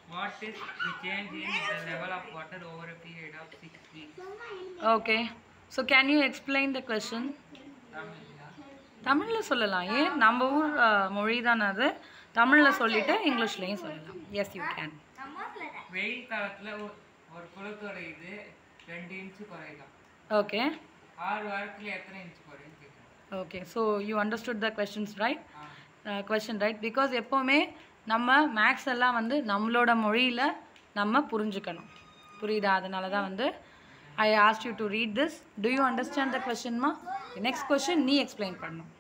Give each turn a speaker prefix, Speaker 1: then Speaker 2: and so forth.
Speaker 1: What is the change in the level of water over a period of six weeks?
Speaker 2: Okay so can you explain the question
Speaker 1: தமிழ்ல
Speaker 2: தமிழில் சொல்லலாம் ஏன் நம்ம ஊர் மொழி தானே அது தமிழில் சொல்லிவிட்டு இங்கிலீஷ்லேயும் சொல்லலாம் எஸ் யூ கேன்
Speaker 1: வெயில் காலத்துல ஒரு- ஒரு குளத்தோட இது ரெண்டு இன்ச்சு குறையலாம்
Speaker 2: ஓகே
Speaker 1: ஆறு வாரத்துல எத்தனை இன்ச் குறையும் கேட்குறேன்
Speaker 2: okay so you understood the questions right
Speaker 1: ah
Speaker 2: question right because எப்போவுமே நம்ம மேக்ஸ் எல்லாம் வந்து நம்மளோட மொழியில் நம்ம புரிஞ்சுக்கணும் புரியுதா அதனால தான் வந்து I asked you to read this to you understand the கொஷின்மா நெக்ஸ்ட் கொஷின் நீ எக்ஸ்பிளைன் பண்ணணும்